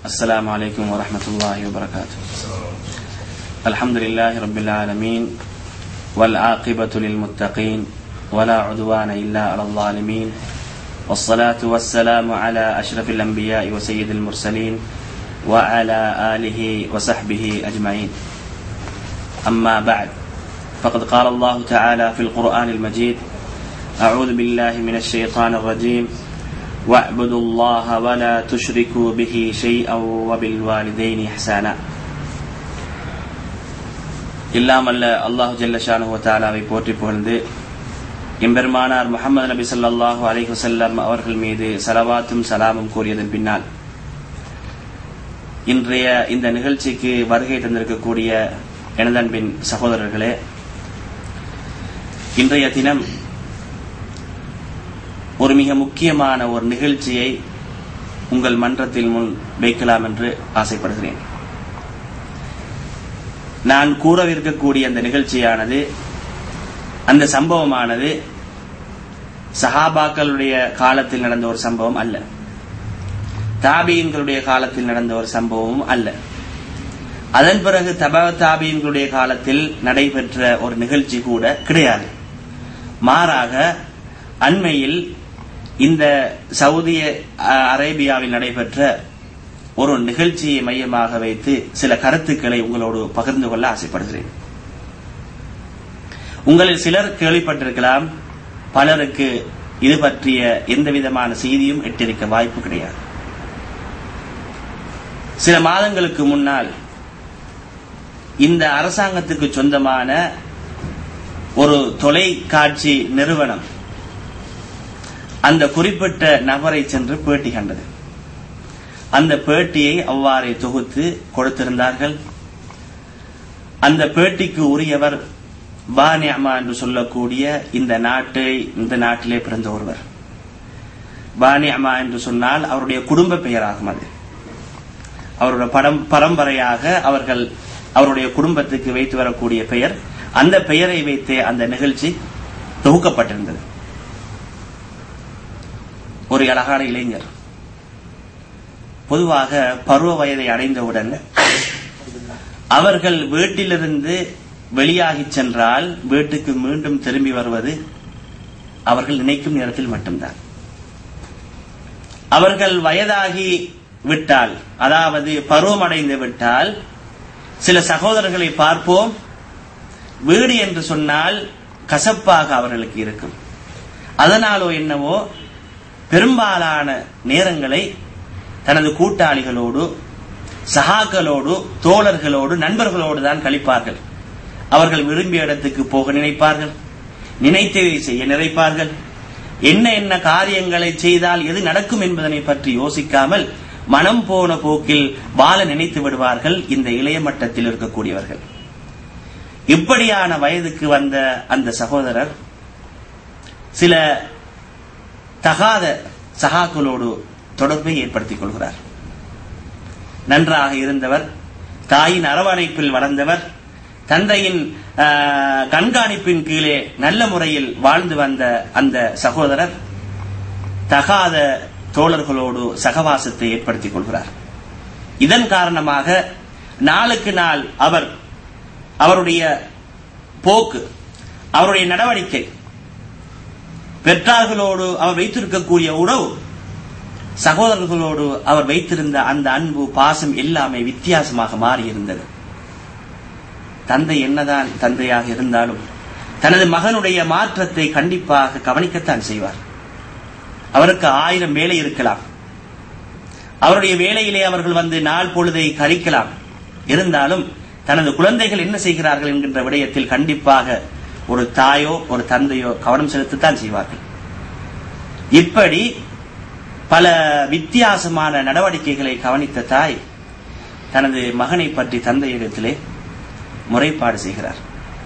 السلام عليكم ورحمة الله وبركاته الحمد لله رب العالمين والعاقبة للمتقين ولا عدوان إلا على الظالمين والصلاة والسلام على أشرف الأنبياء وسيد المرسلين وعلى آله وصحبه أجمعين أما بعد فقد قال الله تعالى في القرآن المجيد أعوذ بالله من الشيطان الرجيم واعبدوا الله ولا تشركوا به شيئا وبالوالدين إحسانا இல்லாமல்ல அல்லாஹு ஜல்லஷானு தாலாவை போற்றி புகழ்ந்து எம்பெருமானார் முகமது நபி ஸல்லல்லாஹு அலைஹி வஸல்லம் அவர்கள் மீது சலவாத்தும் சலாமும் கூறியதன் பின்னால் இன்றைய இந்த நிகழ்ச்சிக்கு வருகை தந்திருக்கக்கூடிய எனதன்பின் சகோதரர்களே இன்றைய தினம் ஒரு மிக முக்கியமான ஒரு நிகழ்ச்சியை உங்கள் மன்றத்தில் முன் வைக்கலாம் என்று ஆசைப்படுகிறேன் நான் கூறவிருக்கக்கூடிய அந்த நிகழ்ச்சியானது அந்த சம்பவமானது சஹாபாக்களுடைய காலத்தில் நடந்த ஒரு சம்பவம் அல்ல தாபியன்களுடைய காலத்தில் நடந்த ஒரு சம்பவமும் அல்ல அதன் பிறகு தப தாபியன்களுடைய காலத்தில் நடைபெற்ற ஒரு நிகழ்ச்சி கூட கிடையாது மாறாக அண்மையில் இந்த சவுதி அரேபியாவில் நடைபெற்ற ஒரு நிகழ்ச்சியை மையமாக வைத்து சில கருத்துக்களை உங்களோடு பகிர்ந்து கொள்ள ஆசைப்படுகிறேன் உங்களில் சிலர் கேள்விப்பட்டிருக்கலாம் பலருக்கு இது பற்றிய எந்த விதமான செய்தியும் எட்டிருக்க வாய்ப்பு கிடையாது சில மாதங்களுக்கு முன்னால் இந்த அரசாங்கத்துக்கு சொந்தமான ஒரு தொலைக்காட்சி நிறுவனம் அந்த குறிப்பிட்ட நபரை சென்று பேட்டி கண்டது அந்த பேட்டியை அவ்வாறே தொகுத்து கொடுத்திருந்தார்கள் அந்த பேட்டிக்கு உரியவர் பானியமா என்று சொல்லக்கூடிய இந்த நாட்டை இந்த நாட்டிலே பிறந்த ஒருவர் பானியமா என்று சொன்னால் அவருடைய குடும்ப பெயராகும் அது அவருடைய படம் பரம்பரையாக அவர்கள் அவருடைய குடும்பத்துக்கு வைத்து வரக்கூடிய பெயர் அந்த பெயரை வைத்தே அந்த நிகழ்ச்சி தொகுக்கப்பட்டிருந்தது ஒரு அழகான இளைஞர் பொதுவாக பருவ வயதை அடைந்தவுடன் அவர்கள் வீட்டிலிருந்து வெளியாகி சென்றால் வீட்டுக்கு மீண்டும் திரும்பி வருவது அவர்கள் நினைக்கும் நேரத்தில் மட்டும்தான் அவர்கள் வயதாகி விட்டால் அதாவது பருவமடைந்து விட்டால் சில சகோதரர்களை பார்ப்போம் வீடு என்று சொன்னால் கசப்பாக அவர்களுக்கு இருக்கும் அதனாலோ என்னவோ பெரும்பாலான நேரங்களை தனது கூட்டாளிகளோடு சகாக்களோடு தோழர்களோடு நண்பர்களோடு தான் கழிப்பார்கள் அவர்கள் விரும்பிய இடத்துக்கு போக நினைப்பார்கள் நினைத்ததை செய்ய நினைப்பார்கள் என்ன என்ன காரியங்களை செய்தால் எது நடக்கும் என்பதனை பற்றி யோசிக்காமல் மனம் போன போக்கில் வாழ நினைத்து விடுவார்கள் இந்த இளைய மட்டத்தில் இருக்கக்கூடியவர்கள் இப்படியான வயதுக்கு வந்த அந்த சகோதரர் சில தகாத சகாக்களோடு தொடர்பை ஏற்படுத்திக் கொள்கிறார் நன்றாக இருந்தவர் தாயின் அரவணைப்பில் வளர்ந்தவர் தந்தையின் கண்காணிப்பின் கீழே நல்ல முறையில் வாழ்ந்து வந்த அந்த சகோதரர் தகாத தோழர்களோடு சகவாசத்தை ஏற்படுத்திக் கொள்கிறார் இதன் காரணமாக நாளுக்கு நாள் அவர் அவருடைய போக்கு அவருடைய நடவடிக்கை பெற்றார்களோடு அவர் வைத்திருக்கக்கூடிய உறவு சகோதரர்களோடு அவர் வைத்திருந்த அந்த அன்பு பாசம் எல்லாமே வித்தியாசமாக மாறியிருந்தது தந்தை என்னதான் தந்தையாக இருந்தாலும் தனது மகனுடைய மாற்றத்தை கண்டிப்பாக கவனிக்கத்தான் செய்வார் அவருக்கு ஆயிரம் வேலை இருக்கலாம் அவருடைய வேலையிலே அவர்கள் வந்து நாள் பொழுதை கழிக்கலாம் இருந்தாலும் தனது குழந்தைகள் என்ன செய்கிறார்கள் என்கின்ற விடயத்தில் கண்டிப்பாக ஒரு தாயோ ஒரு தந்தையோ கவனம் செலுத்தத்தான் செய்வார்கள் இப்படி பல வித்தியாசமான நடவடிக்கைகளை கவனித்த தாய் தனது மகனை பற்றி தந்தையிடத்திலே முறைப்பாடு செய்கிறார்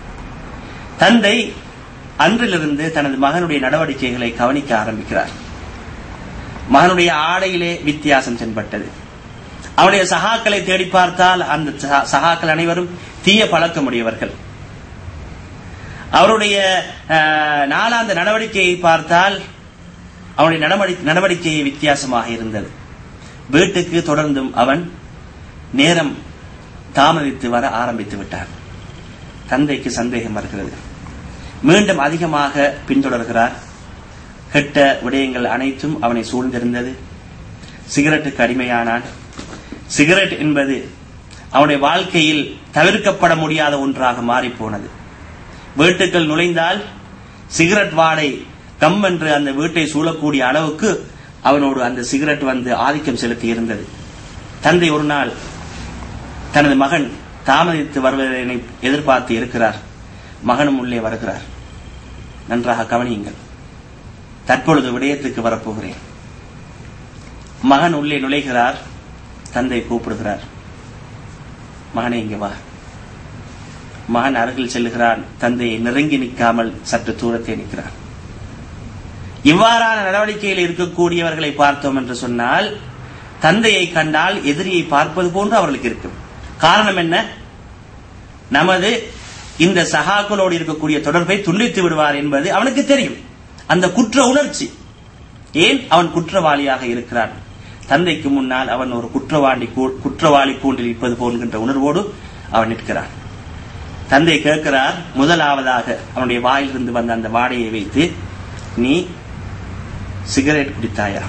தந்தை அன்றிலிருந்து தனது மகனுடைய நடவடிக்கைகளை கவனிக்க ஆரம்பிக்கிறார் மகனுடைய ஆடையிலே வித்தியாசம் தென்பட்டது அவனுடைய சகாக்களை தேடி பார்த்தால் அந்த சகாக்கள் அனைவரும் தீய பழக்கமுடையவர்கள் அவருடைய நாளாந்த நடவடிக்கையை பார்த்தால் அவனுடைய நடவடிக்கை வித்தியாசமாக இருந்தது வீட்டுக்கு தொடர்ந்தும் அவன் நேரம் தாமதித்து வர ஆரம்பித்து விட்டான் தந்தைக்கு சந்தேகம் வருகிறது மீண்டும் அதிகமாக பின்தொடர்கிறார் கெட்ட விடயங்கள் அனைத்தும் அவனை சூழ்ந்திருந்தது சிகரெட்டுக்கு அடிமையானான் சிகரெட் என்பது அவனுடைய வாழ்க்கையில் தவிர்க்கப்பட முடியாத ஒன்றாக மாறி போனது வீட்டுக்குள் நுழைந்தால் சிகரெட் வாடை கம் என்று அந்த வீட்டை சூழக்கூடிய அளவுக்கு அவனோடு அந்த சிகரெட் வந்து ஆதிக்கம் செலுத்தி இருந்தது தந்தை ஒரு நாள் தனது மகன் தாமதித்து வருவதனை எதிர்பார்த்து இருக்கிறார் மகனும் உள்ளே வருகிறார் நன்றாக கவனியுங்கள் தற்பொழுது விடயத்துக்கு வரப்போகிறேன் மகன் உள்ளே நுழைகிறார் தந்தை கூப்பிடுகிறார் மகனே இங்கே வா மகன் அருகில் செல்லுகிறான் தந்தையை நெருங்கி நிற்காமல் சற்று தூரத்தை நிற்கிறான் இவ்வாறான நடவடிக்கையில் இருக்கக்கூடியவர்களை பார்த்தோம் என்று சொன்னால் தந்தையை கண்டால் எதிரியை பார்ப்பது போன்று அவர்களுக்கு இருக்கும் காரணம் என்ன நமது இந்த சகாக்களோடு இருக்கக்கூடிய தொடர்பை துண்டித்து விடுவார் என்பது அவனுக்கு தெரியும் அந்த குற்ற உணர்ச்சி ஏன் அவன் குற்றவாளியாக இருக்கிறான் தந்தைக்கு முன்னால் அவன் ஒரு குற்றவாளி குற்றவாளி கூண்டில் இருப்பது போன்கின்ற உணர்வோடு அவன் நிற்கிறான் தந்தை கேட்கிறார் முதலாவதாக அவனுடைய வாயிலிருந்து வந்த அந்த வாடையை வைத்து நீ சிகரெட் பிடித்தாயா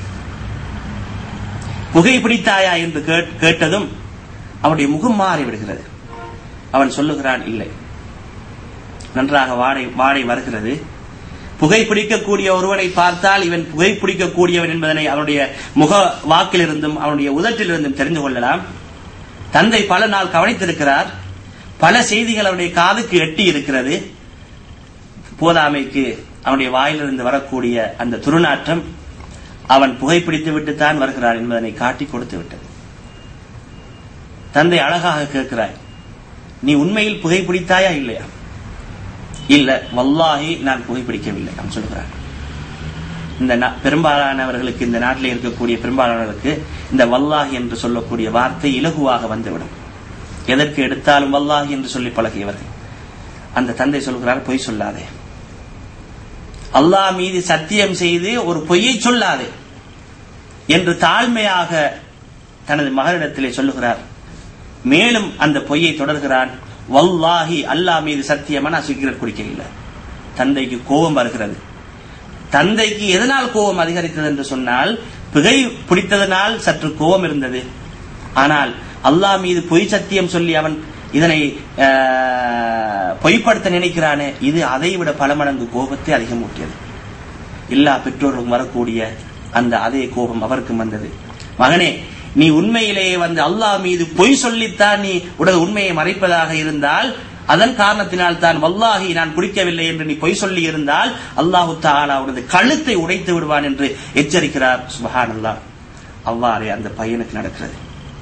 புகை பிடித்தாயா என்று கேட்டதும் அவனுடைய முகம் மாறி விடுகிறது அவன் சொல்லுகிறான் இல்லை நன்றாக வாடை வாடை வருகிறது புகை பிடிக்கக்கூடிய ஒருவனை பார்த்தால் இவன் புகை பிடிக்கக்கூடியவன் என்பதனை அவனுடைய முக வாக்கிலிருந்தும் அவனுடைய உதட்டிலிருந்தும் தெரிந்து கொள்ளலாம் தந்தை பல நாள் கவனித்திருக்கிறார் பல செய்திகள் அவனுடைய காதுக்கு எட்டி இருக்கிறது போதாமைக்கு அவனுடைய வாயிலிருந்து வரக்கூடிய அந்த துருநாற்றம் அவன் புகைப்பிடித்து விட்டுத்தான் வருகிறான் என்பதனை காட்டி கொடுத்து விட்டது தந்தை அழகாக கேட்கிறாய் நீ உண்மையில் புகைப்பிடித்தாயா இல்லையா இல்ல வல்லாஹி நான் புகைப்பிடிக்கவில்லை அவன் சொல்கிறான் இந்த பெரும்பாலானவர்களுக்கு இந்த நாட்டில் இருக்கக்கூடிய பெரும்பாலானவர்களுக்கு இந்த வல்லாஹி என்று சொல்லக்கூடிய வார்த்தை இலகுவாக வந்துவிடும் எதற்கு எடுத்தாலும் வல்லாஹி என்று சொல்லி பழகியவர்கள் அந்த தந்தை சொல்கிறார் பொய் சொல்லாதே அல்லாஹ் மீது சத்தியம் செய்து ஒரு பொய்யை சொல்லாதே என்று தாழ்மையாக தனது மகனிடத்திலே சொல்லுகிறார் மேலும் அந்த பொய்யை தொடர்கிறான் வல்லாஹி அல்லாஹ் மீது சத்தியமா நான் சிகரெட் குடிக்கவில்லை தந்தைக்கு கோபம் வருகிறது தந்தைக்கு எதனால் கோபம் அதிகரித்தது என்று சொன்னால் புகை பிடித்ததனால் சற்று கோபம் இருந்தது ஆனால் அல்லாஹ் மீது பொய் சத்தியம் சொல்லி அவன் இதனை பொய்ப்படுத்த நினைக்கிறானே இது அதை விட பல மடங்கு கோபத்தை அதிகமூட்டியது எல்லா பெற்றோரும் வரக்கூடிய அந்த அதே கோபம் அவருக்கும் வந்தது மகனே நீ உண்மையிலேயே வந்து அல்லாஹ் மீது பொய் சொல்லித்தான் நீ உனது உண்மையை மறைப்பதாக இருந்தால் அதன் காரணத்தினால் தான் வல்லாஹி நான் குடிக்கவில்லை என்று நீ பொய் சொல்லி இருந்தால் அல்லாஹு தாலா உனது கழுத்தை உடைத்து விடுவான் என்று எச்சரிக்கிறார் சுபஹான் அல்லா அவ்வாறே அந்த பையனுக்கு நடக்கிறது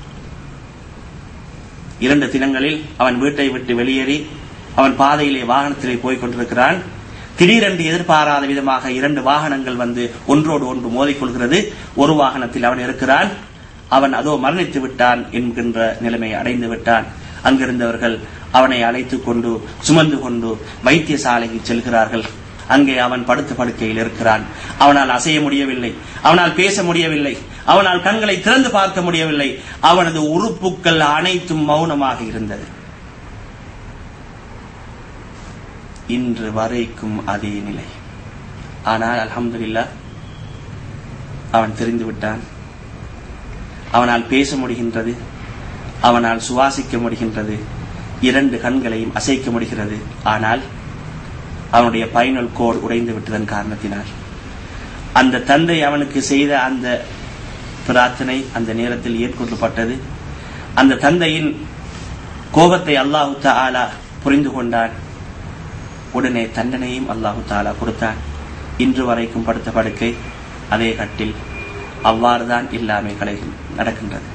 இரண்டு தினங்களில் அவன் வீட்டை விட்டு வெளியேறி அவன் பாதையிலே வாகனத்திலே போய் கொண்டிருக்கிறான் திடீரென்று எதிர்பாராத விதமாக இரண்டு வாகனங்கள் வந்து ஒன்றோடு ஒன்று மோதிக்கொள்கிறது ஒரு வாகனத்தில் அவன் இருக்கிறான் அவன் அதோ மரணித்து விட்டான் என்கின்ற நிலைமை அடைந்து விட்டான் அங்கிருந்தவர்கள் அவனை அழைத்துக் கொண்டு சுமந்து கொண்டு வைத்தியசாலைக்கு செல்கிறார்கள் அங்கே அவன் படுத்த படுக்கையில் இருக்கிறான் அவனால் அசைய முடியவில்லை அவனால் பேச முடியவில்லை அவனால் கண்களை திறந்து பார்க்க முடியவில்லை அவனது உறுப்புக்கள் அனைத்தும் மௌனமாக இருந்தது இன்று வரைக்கும் அதே நிலை ஆனால் அலமதுல்லா அவன் தெரிந்து விட்டான் அவனால் பேச முடிகின்றது அவனால் சுவாசிக்க முடிகின்றது இரண்டு கண்களையும் அசைக்க முடிகிறது ஆனால் அவனுடைய பைனல் கோட் உடைந்து விட்டதன் காரணத்தினால் அந்த தந்தை அவனுக்கு செய்த அந்த பிரார்த்தனை அந்த நேரத்தில் ஏற்கொள்ளப்பட்டது அந்த தந்தையின் கோபத்தை அல்லாஹு தாலா புரிந்து கொண்டான் உடனே தண்டனையும் அல்லாஹு தாலா கொடுத்தான் இன்று வரைக்கும் படுத்த படுக்கை அதே கட்டில் அவ்வாறுதான் இல்லாமை கலை நடக்கின்றது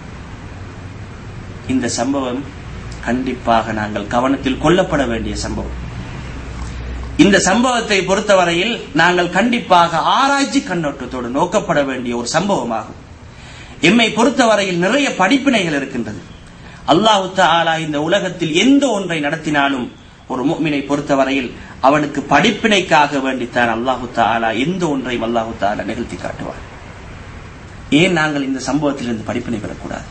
இந்த சம்பவம் கண்டிப்பாக நாங்கள் கவனத்தில் கொள்ளப்பட வேண்டிய சம்பவம் இந்த சம்பவத்தை பொறுத்தவரையில் நாங்கள் கண்டிப்பாக ஆராய்ச்சி கண்ணோட்டத்தோடு நோக்கப்பட வேண்டிய ஒரு சம்பவமாகும் எம்மை பொறுத்தவரையில் நிறைய படிப்பினைகள் இருக்கின்றது அல்லாஹு தாலா இந்த உலகத்தில் எந்த ஒன்றை நடத்தினாலும் ஒரு முக்மினை பொறுத்தவரையில் அவனுக்கு படிப்பினைக்காக வேண்டித்தான் அல்லாஹு தாலா எந்த ஒன்றையும் அல்லாஹு தாலா நிகழ்த்தி காட்டுவார் ஏன் நாங்கள் இந்த சம்பவத்திலிருந்து படிப்பினை பெறக்கூடாது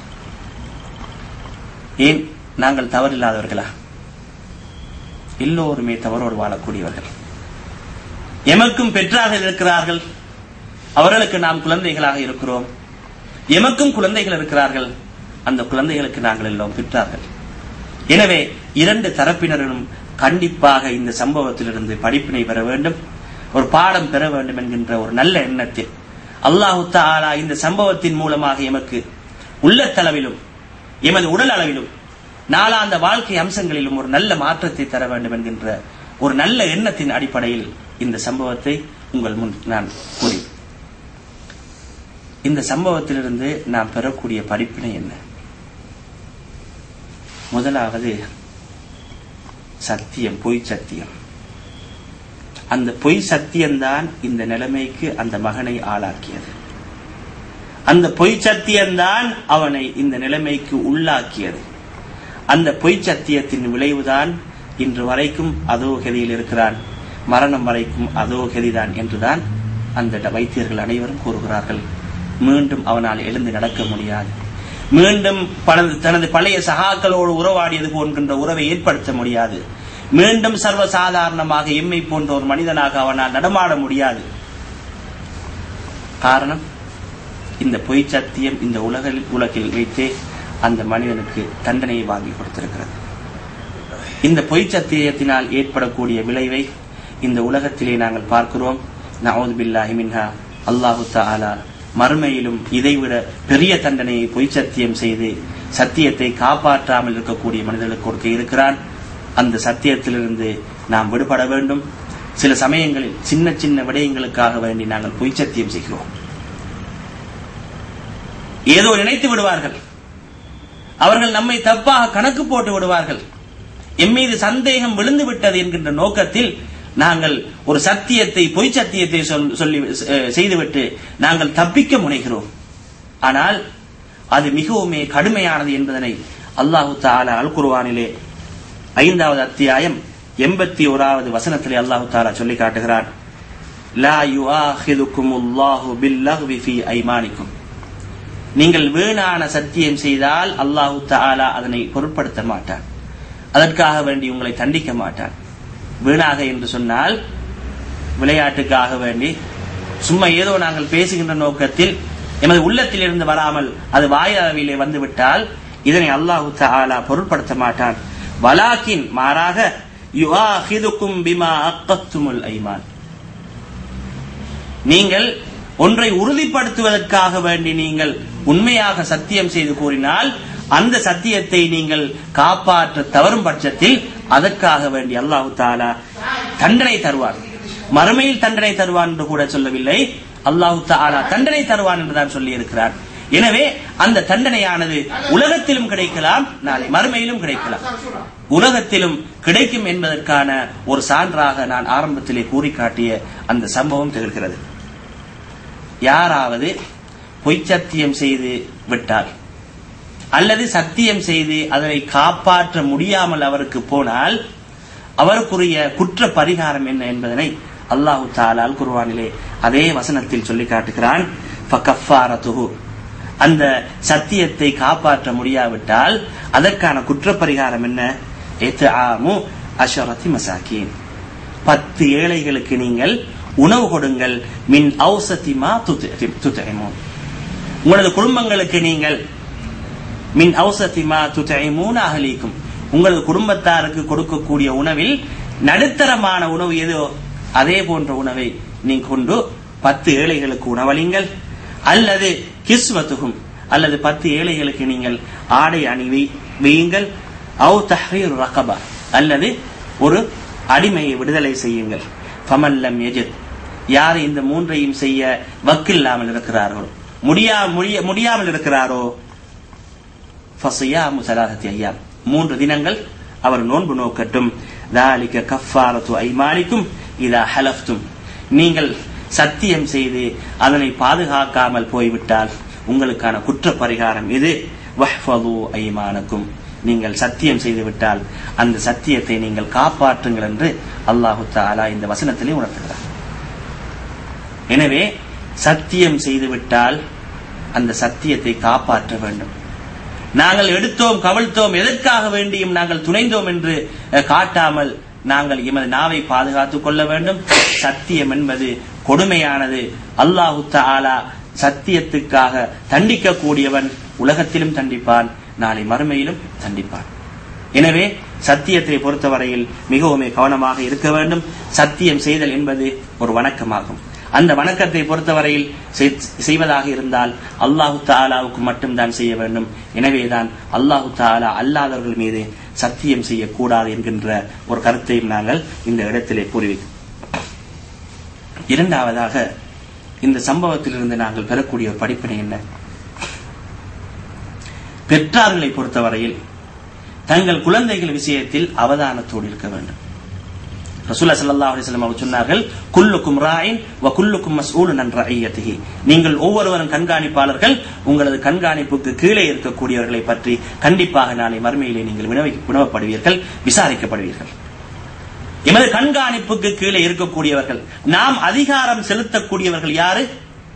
ஏன் நாங்கள் தவறில்லாதவர்களா எல்லோருமே தவறோடு வாழக்கூடியவர்கள் எமக்கும் பெற்றார்கள் இருக்கிறார்கள் அவர்களுக்கு நாம் குழந்தைகளாக இருக்கிறோம் எமக்கும் குழந்தைகள் இருக்கிறார்கள் அந்த குழந்தைகளுக்கு நாங்கள் எல்லாம் பெற்றார்கள் எனவே இரண்டு தரப்பினரும் கண்டிப்பாக இந்த சம்பவத்திலிருந்து படிப்பினை பெற வேண்டும் ஒரு பாடம் பெற வேண்டும் என்கின்ற ஒரு நல்ல எண்ணத்தில் அல்லாஹு தாலா இந்த சம்பவத்தின் மூலமாக எமக்கு உள்ளத்தளவிலும் எமது உடல் அளவிலும் நாளாந்த வாழ்க்கை அம்சங்களிலும் ஒரு நல்ல மாற்றத்தை தர வேண்டும் என்கின்ற ஒரு நல்ல எண்ணத்தின் அடிப்படையில் இந்த சம்பவத்தை உங்கள் முன் நான் கூறி இந்த சம்பவத்திலிருந்து நாம் பெறக்கூடிய படிப்பினை என்ன முதலாவது சத்தியம் பொய் சத்தியம் அந்த பொய் சத்தியம்தான் இந்த நிலைமைக்கு அந்த மகனை ஆளாக்கியது அந்த பொய் சத்தியம்தான் அவனை இந்த நிலைமைக்கு உள்ளாக்கியது அந்த பொய் சத்தியத்தின் விளைவுதான் இன்று வரைக்கும் அதோ கதியில் இருக்கிறான் மரணம் வரைக்கும் அதோ கதிதான் என்றுதான் அந்த வைத்தியர்கள் அனைவரும் கூறுகிறார்கள் மீண்டும் அவனால் எழுந்து நடக்க முடியாது மீண்டும் தனது பழைய சகாக்களோடு உறவாடியது போன்கின்ற உறவை ஏற்படுத்த முடியாது மீண்டும் சர்வசாதாரணமாக எம்மை போன்ற ஒரு மனிதனாக அவனால் நடமாட முடியாது காரணம் இந்த பொய் சத்தியம் இந்த உலகில் உலகில் வைத்தே அந்த மனிதனுக்கு தண்டனையை வாங்கி கொடுத்திருக்கிறது இந்த பொய் சத்தியத்தினால் ஏற்படக்கூடிய விளைவை இந்த உலகத்திலே நாங்கள் பார்க்கிறோம் நவுது பில்லாஹி மின்ஹா அல்லாஹு தாலா மறுமையிலும் இதைவிட பெரிய தண்டனையை பொய் சத்தியம் செய்து சத்தியத்தை காப்பாற்றாமல் இருக்கக்கூடிய மனிதர்களுக்கு கொடுக்க இருக்கிறான் அந்த சத்தியத்திலிருந்து நாம் விடுபட வேண்டும் சில சமயங்களில் சின்ன சின்ன விடயங்களுக்காக வேண்டி நாங்கள் பொய் சத்தியம் செய்கிறோம் ஏதோ நினைத்து விடுவார்கள் அவர்கள் நம்மை தப்பாக கணக்கு போட்டு விடுவார்கள் எம் மீது சந்தேகம் விழுந்து விட்டது என்கின்ற நோக்கத்தில் நாங்கள் ஒரு சத்தியத்தை பொய் சத்தியத்தை சொல்லி செய்துவிட்டு நாங்கள் தப்பிக்க முனைகிறோம் ஆனால் அது மிகவும் கடுமையானது என்பதனை அல்லாஹு தாலா அல் குர்வானிலே ஐந்தாவது அத்தியாயம் எண்பத்தி ஓராவது வசனத்திலே அல்லாஹு தாலா சொல்லி காட்டுகிறான் லா யுஆஹிதுகுமுல்லாஹு பில்லஹ்வி ஃபீ ஐமானிக்கும் நீங்கள் வீணான சத்தியம் செய்தால் அல்லாஹு தாலா அதனை பொருட்படுத்த மாட்டான் அதற்காக வேண்டி உங்களை தண்டிக்க மாட்டான் வீணாக என்று சொன்னால் விளையாட்டுக்காக வேண்டி சும்மா ஏதோ நாங்கள் பேசுகின்ற நோக்கத்தில் எமது உள்ளத்தில் இருந்து வராமல் அது வாயாவிலே வந்துவிட்டால் இதனை அல்லாஹு தாலா பொருட்படுத்த மாட்டான் வலாக்கின் மாறாக யுஆஹிதுக்கும் பிமா அக்கத்துமுல் ஐமான் நீங்கள் ஒன்றை உறுதிப்படுத்துவதற்காக வேண்டி நீங்கள் உண்மையாக சத்தியம் செய்து கூறினால் அந்த சத்தியத்தை நீங்கள் காப்பாற்ற தவறும் பட்சத்தில் அதற்காக வேண்டி அல்லாஹு தாலா தண்டனை தருவான் மறுமையில் தண்டனை தருவான் என்று கூட சொல்லவில்லை அல்லாஹு தாலா தண்டனை தருவான் என்றுதான் சொல்லி இருக்கிறார் எனவே அந்த தண்டனையானது உலகத்திலும் கிடைக்கலாம் நாளை மறுமையிலும் கிடைக்கலாம் உலகத்திலும் கிடைக்கும் என்பதற்கான ஒரு சான்றாக நான் ஆரம்பத்திலே கூறி காட்டிய அந்த சம்பவம் திகழ்கிறது யாராவது பொய் சத்தியம் செய்து விட்டால் அல்லது சத்தியம் செய்து அதனை காப்பாற்ற முடியாமல் அவருக்கு போனால் அவருக்குரிய குற்ற பரிகாரம் என்ன என்பதனை அல்லாஹு தாலால் குர்வானிலே அதே வசனத்தில் சொல்லி காட்டுகிறான் அந்த சத்தியத்தை காப்பாற்ற முடியாவிட்டால் அதற்கான குற்ற பரிகாரம் என்ன அஷரத்தி மசாக்கின் பத்து ஏழைகளுக்கு நீங்கள் உணவு கொடுங்கள் மின் ஔசத்திமா துத்தைமோன் உங்களது குடும்பங்களுக்கு நீங்கள் மின் ஔசத்திமா துத்தைமூன் அகலிக்கும் உங்களது குடும்பத்தாருக்கு கொடுக்கக்கூடிய உணவில் நடுத்தரமான உணவு எதோ அதே போன்ற உணவை நீங்க கொண்டு பத்து ஏழைகளுக்கு உணவளிங்கள் அல்லது கிஸ்வத்துகும் அல்லது பத்து ஏழைகளுக்கு நீங்கள் ஆடை அணிவி வையுங்கள் அவு தஹ்ரீர் ரகபா அல்லது ஒரு அடிமையை விடுதலை செய்யுங்கள் ஃபமல்லம் எஜித் யார் இந்த மூன்றையும் செய்ய வக்கில்லாமல் இருக்கிறார்களோ முடியா முடிய முடியாமல் இருக்கிறாரோ ஃபசியாமு சலாசத்தி ஐயாம் மூன்று தினங்கள் அவர் நோன்பு நோக்கட்டும் தாலிக்க கஃபாரத்து ஐமானிக்கும் இதா ஹலஃப்தும் நீங்கள் சத்தியம் செய்து அதனை பாதுகாக்காமல் போய்விட்டால் உங்களுக்கான குற்ற பரிகாரம் இது வஹ்ஃபது ஐமானக்கும் நீங்கள் சத்தியம் செய்துவிட்டால் அந்த சத்தியத்தை நீங்கள் காப்பாற்றுங்கள் என்று அல்லாஹு தாலா இந்த வசனத்திலே உணர்த்துகிறார் எனவே சத்தியம் செய்துவிட்டால் அந்த சத்தியத்தை காப்பாற்ற வேண்டும் நாங்கள் எடுத்தோம் கவிழ்த்தோம் எதற்காக வேண்டியும் நாங்கள் துணைந்தோம் என்று அஹ், காட்டாமல் நாங்கள் எமது நாவை பாதுகாத்துக் கொள்ள வேண்டும் சத்தியம் என்பது கொடுமையானது அல்லாஹு தஆலா சத்தியத்துக்காக தண்டிக்கக்கூடியவன் உலகத்திலும் தண்டிப்பான் நாளை மறுமையிலும் தண்டிப்பான் எனவே சத்தியத்தை பொறுத்தவரையில் மிகவும் கவனமாக இருக்க வேண்டும் சத்தியம் செய்தல் என்பது ஒரு வணக்கமாகும் அந்த வணக்கத்தை பொறுத்தவரையில் செய்- செய்வதாக இருந்தால் அல்லாஹு தாலாவுக்கு மட்டும்தான் செய்ய வேண்டும் எனவேதான் அல்லாஹு தாலா அல்லாதவர்கள் மீது சத்தியம் செய்யக்கூடாது என்கின்ற ஒரு கருத்தையும் நாங்கள் இந்த இடத்திலே கூறிவிட்டோம் இரண்டாவதாக இந்த சம்பவத்திலிருந்து நாங்கள் பெறக்கூடிய ஒரு படிப்பினை என்ன பெற்றார்களை பொறுத்தவரையில் தங்கள் குழந்தைகள் விஷயத்தில் அவதானத்தோடு இருக்க வேண்டும் ரசூல்லா ஸல்லல்லாஹு அலைஹி வஸல்லம் அவர்கள் சொன்னார்கள் குல்லுக்கும் ராயின் வ குல்லுக்கும் மஸ்ஊலுன் அன் ரஅய்யத்திஹி நீங்கள் ஒவ்வொருவரும் கண்காணிப்பாளர்கள் உங்களது கண்காணிப்புக்கு கீழே இருக்கக்கூடியவர்களை பற்றி கண்டிப்பாக நாளை மறுமையிலே நீங்கள் வினவி வினவப்படுவீர்கள் விசாரிக்கப்படுவீர்கள் எமது கண்காணிப்புக்கு கீழே இருக்கக்கூடியவர்கள் நாம் அதிகாரம் செலுத்தக்கூடியவர்கள் யாரு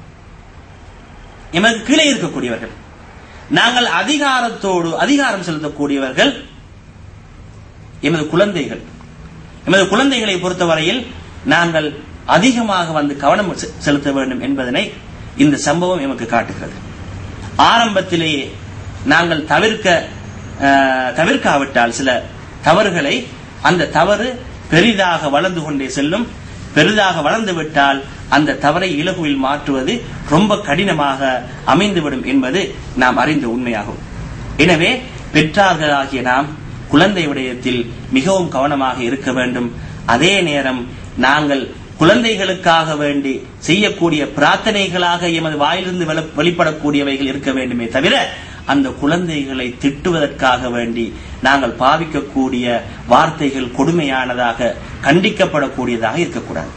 எமது கீழே இருக்கக்கூடியவர்கள் நாங்கள் அதிகாரத்தோடு அதிகாரம் செலுத்தக்கூடியவர்கள் எமது குழந்தைகள் எமது குழந்தைகளை பொறுத்தவரையில் நாங்கள் அதிகமாக வந்து கவனம் செ- செலுத்த வேண்டும் என்பதனை இந்த சம்பவம் எமக்கு காட்டுகிறது ஆரம்பத்திலேயே நாங்கள் தவிர்க்க அஹ், தவிர்க்காவிட்டால் சில தவறுகளை அந்த தவறு பெரிதாக வளர்ந்து கொண்டே செல்லும் பெரிதாக வளர்ந்து விட்டால் அந்த தவறை இலகுவில் மாற்றுவது ரொம்ப கடினமாக அமைந்துவிடும் என்பது நாம் அறிந்த உண்மையாகும் எனவே பெற்றார்களாகிய நாம் குழந்தை விடயத்தில் மிகவும் கவனமாக இருக்க வேண்டும் அதே நேரம் நாங்கள் குழந்தைகளுக்காக வேண்டி செய்யக்கூடிய பிரார்த்தனைகளாக எமது வாயிலிருந்து வெளி- வெளிப்படக்கூடியவைகள் இருக்க வேண்டுமே தவிர அந்த குழந்தைகளை திட்டுவதற்காக வேண்டி நாங்கள் பாவிக்கக்கூடிய வார்த்தைகள் கொடுமையானதாக கண்டிக்கப்படக்கூடியதாக இருக்கக்கூடாது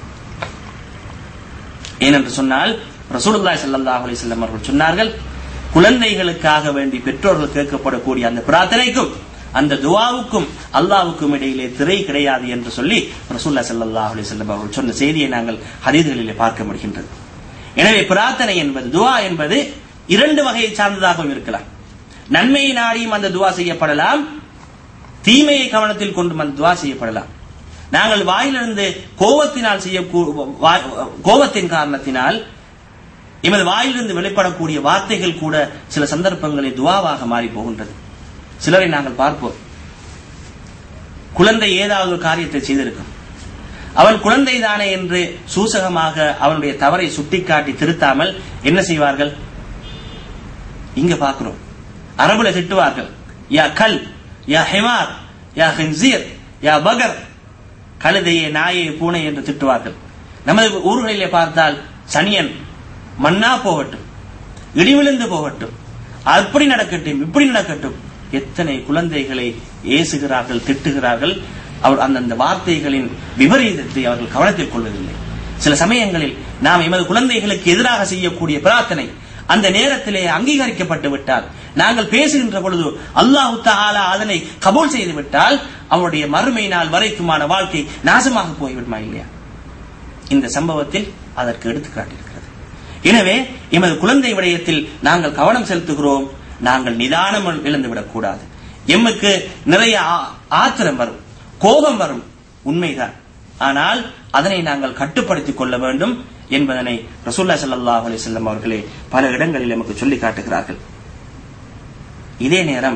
ஏனென்று சொன்னால் ரசூலுல்லாஹி ஸல்லல்லாஹு அலைஹி வஸல்லம் அவர்கள் சொன்னார்கள் குழந்தைகளுக்காக வேண்டி பெற்றோர்கள் கேட்கப்படக்கூடிய அந்த பிரார்த்தனைக்கும் அந்த துவாவுக்கும் அல்லாஹ்வுக்கும் இடையிலே திரை கிடையாது என்று சொல்லி ரசூலுல்லாஹி ஸல்லல்லாஹு அலைஹி வஸல்லம் அவர்கள் சொன்ன செய்தியை நாங்கள் ஹதீஸ்களிலே பார்க்க முடிகின்றது எனவே பிரார்த்தனை என்பது துவா என்பது இரண்டு வகையை சார்ந்ததாகவும் இருக்கலாம் நன்மையை நாடியும் அந்த துவா செய்யப்படலாம் தீமையை கவனத்தில் கொண்டும் அந்த துவா செய்யப்படலாம் நாங்கள் வாயிலிருந்து கோபத்தினால் செய்ய கோபத்தின் காரணத்தினால் எமது வாயிலிருந்து வெளிப்படக்கூடிய வார்த்தைகள் கூட சில சந்தர்ப்பங்களில் துவாவாக மாறி போகின்றது சிலரை நாங்கள் பார்ப்போம் குழந்தை ஏதாவது ஒரு காரியத்தை செய்திருக்கும் அவன் குழந்தை தானே என்று சூசகமாக அவனுடைய தவறை சுட்டிக்காட்டி திருத்தாமல் என்ன செய்வார்கள் இங்க பார்க்கிறோம் அரபுல திட்டுவார்கள் யா கல் யா ஹிமார் யா ஹின்சீர் யா பகர் கழுதையே நாயை பூனை என்று திட்டுவார்கள் நமது ஊர்களிலே பார்த்தால் சனியன் மண்ணா போகட்டும் இடி விழுந்து போகட்டும் அப்படி நடக்கட்டும் இப்படி நடக்கட்டும் எத்தனை குழந்தைகளை ஏசுகிறார்கள் திட்டுகிறார்கள் அவர் அந்தந்த வார்த்தைகளின் விபரீதத்தை அவர்கள் கவனத்தில் கொள்வதில்லை சில சமயங்களில் நாம் எமது குழந்தைகளுக்கு எதிராக செய்யக்கூடிய பிரார்த்தனை அந்த நேரத்திலே அங்கீகரிக்கப்பட்டு விட்டால் நாங்கள் பேசுகின்ற பொழுது அல்லாஹு தஆலா அதனை கபூல் செய்து விட்டால் அவருடைய மறுமை நாள் வரைக்குமான வாழ்க்கை நாசமாக போய்விடுமா இல்லையா இந்த சம்பவத்தில் அதற்கு எடுத்துக்காட்டியிருக்கிறது எனவே எமது குழந்தை விடயத்தில் நாங்கள் கவனம் செலுத்துகிறோம் நாங்கள் நிதானம் இழந்துவிடக் கூடாது எமக்கு நிறைய ஆ- ஆத்திரம் வரும் கோபம் வரும் உண்மைதான் ஆனால் அதனை நாங்கள் கட்டுப்படுத்திக் கொள்ள வேண்டும் என்பதனை ரசூல்லா ஸல்லல்லாஹு அலைஹி வஸல்லம் அவர்களே பல இடங்களில் நமக்கு சொல்லி காட்டுகிறார்கள் இதே நேரம்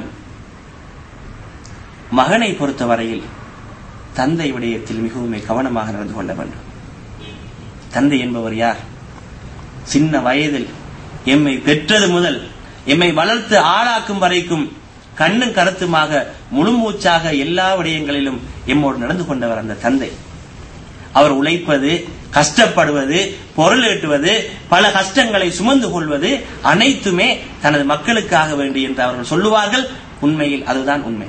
மகனை பொறுத்தவரையில் தந்தை விடயத்தில் மிகவும் கவனமாக நடந்து கொள்ள வேண்டும் தந்தை என்பவர் யார் சின்ன வயதில் எம்மை பெற்றது முதல் எம்மை வளர்த்து ஆளாக்கும் வரைக்கும் கண்ணும் கருத்துமாக முழுமூச்சாக எல்லா விடயங்களிலும் எம்மோடு நடந்து கொண்டவர் அந்த தந்தை அவர் உழைப்பது கஷ்டப்படுவது பொருள் ஈட்டுவது பல கஷ்டங்களை சுமந்து கொள்வது அனைத்துமே தனது மக்களுக்காக வேண்டி என்று அவர்கள் சொல்லுவார்கள் உண்மையில் அதுதான் உண்மை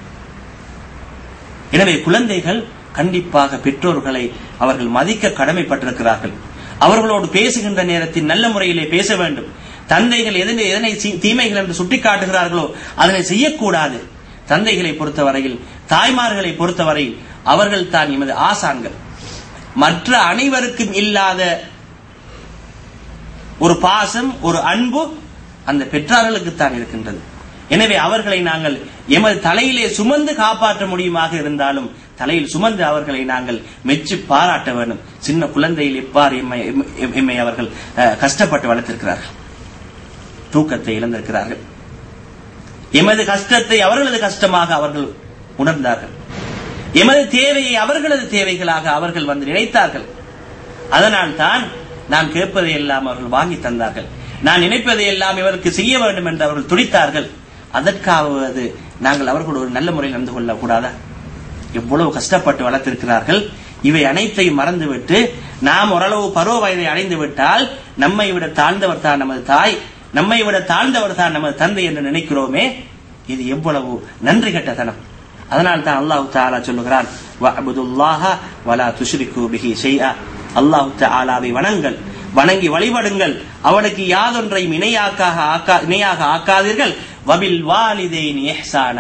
எனவே குழந்தைகள் கண்டிப்பாக பெற்றோர்களை அவர்கள் மதிக்க கடமைப்பட்டிருக்கிறார்கள் அவர்களோடு பேசுகின்ற நேரத்தில் நல்ல முறையிலே பேச வேண்டும் தந்தைகள் எதனை எதனை சி- தீமைகள் என்று சுட்டிக்காட்டுகிறார்களோ அதனை செய்யக்கூடாது தந்தைகளை பொறுத்தவரையில் தாய்மார்களை பொறுத்தவரையில் அவர்கள் தான் எமது ஆசான்கள் மற்ற அனைவருக்கும் இல்லாத ஒரு பாசம் ஒரு அன்பு அந்த பெற்றார்களுக்குத்தான் இருக்கின்றது எனவே அவர்களை நாங்கள் எமது தலையிலே சுமந்து காப்பாற்ற முடியுமாக இருந்தாலும் தலையில் சுமந்து அவர்களை நாங்கள் மெச்சு பாராட்ட வேண்டும் சின்ன குழந்தையில் எவ்வாறு எம்மை எம்- எம்மை அவர்கள் அஹ், கஷ்டப்பட்டு வளர்த்திருக்கிறார்கள் தூக்கத்தை இழந்திருக்கிறார்கள் எமது கஷ்டத்தை அவர்களது கஷ்டமாக அவர்கள் உணர்ந்தார்கள் எமது தேவையை அவர்களது தேவைகளாக அவர்கள் வந்து நினைத்தார்கள் அதனால் தான் நான் கேட்பதை எல்லாம் அவர்கள் வாங்கி தந்தார்கள் நான் நினைப்பதை எல்லாம் இவருக்கு செய்ய வேண்டும் என்று அவர்கள் துடித்தார்கள் அதற்காவது நாங்கள் அவர்களோடு ஒரு நல்ல முறையில் நடந்து கொள்ள கூடாதா எவ்வளவு கஷ்டப்பட்டு வளர்த்திருக்கிறார்கள் இவை அனைத்தையும் மறந்துவிட்டு நாம் ஓரளவு பருவ வயதை அடைந்து விட்டால் நம்மை விட தாழ்ந்தவர் தான் நமது தாய் நம்மை விட தாழ்ந்தவர் தான் நமது தந்தை என்று நினைக்கிறோமே இது எவ்வளவு நன்றி கெட்டதனம் அதனால் தான் அல்லாஹ் தாலா சொல்லுகிறான் வஅபுதுல்லாஹ வலா துஷ்ரிகு பிஹி ஷைஆ அல்லாஹ் தாலாவை வணங்கள் வணங்கி வழிபடுங்கள் அவனுக்கு யாதொன்றையும் இணையாக்காக ஆக்கா இணையாக ஆக்காதீர்கள் வபில் வாலிதைன் இஹ்சானா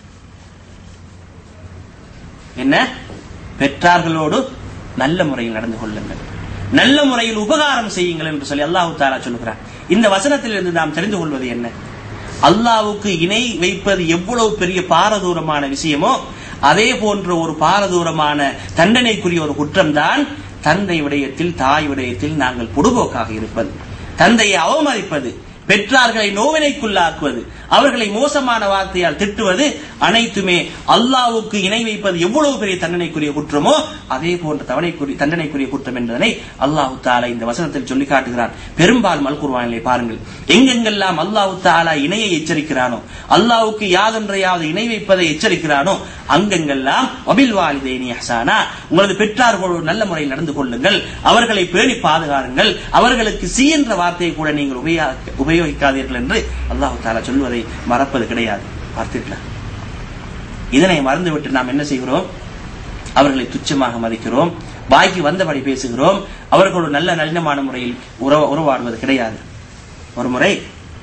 என்ன பெற்றார்களோடு நல்ல முறையில் நடந்து கொள்ளுங்கள் நல்ல முறையில் உபகாரம் செய்யுங்கள் என்று சொல்லி அல்லாஹு தாலா சொல்லுகிறான் இந்த வசனத்திலிருந்து நாம் தெரிந்து கொள்வது என்ன அல்லாவுக்கு இணை வைப்பது எவ்வளவு பெரிய பாரதூரமான விஷயமோ அதே போன்ற ஒரு பாரதூரமான தண்டனைக்குரிய ஒரு குற்றம்தான் தந்தை விடயத்தில் தாய் விடயத்தில் நாங்கள் பொடுபோக்காக இருப்பது தந்தையை அவமதிப்பது பெற்றார்களை நோவினைக்குள்ளாக்குவது அவர்களை மோசமான வார்த்தையால் திட்டுவது அனைத்துமே அல்லாவுக்கு இணை வைப்பது எவ்வளவு பெரிய தண்டனைக்குரிய குற்றமோ அதே போன்ற தவணைக்குரிய தண்டனைக்குரிய குற்றம் என்பதனை அல்லாஹு தாலா இந்த வசனத்தில் சொல்லி காட்டுகிறான் பெரும்பாலும் அல் குர்வானிலே பாருங்கள் எங்கெங்கெல்லாம் அல்லாஹு தாலா இணையை எச்சரிக்கிறானோ அல்லாவுக்கு யாதொன்றையாவது இணை வைப்பதை எச்சரிக்கிறானோ அங்கெங்கெல்லாம் அபில் வாலிதேனி ஹசானா உங்களது பெற்றார்களோடு நல்ல முறையில் நடந்து கொள்ளுங்கள் அவர்களை பேணி பாதுகாருங்கள் அவர்களுக்கு சி என்ற வார்த்தையை கூட நீங்கள் உபயோக- உபயோகிக்காதீர்கள் என்று அல்லாஹு தாலா சொல்வதை மறப்பது கிடையாது பார்த்தீர்களா இதனை மறந்துவிட்டு நாம் என்ன செய்கிறோம் அவர்களை துச்சமாக மதிக்கிறோம் வாய்க்கு வந்தபடி பேசுகிறோம் அவர்களோடு நல்ல நளினமான முறையில் உறவ உறவாடுவது கிடையாது ஒரு முறை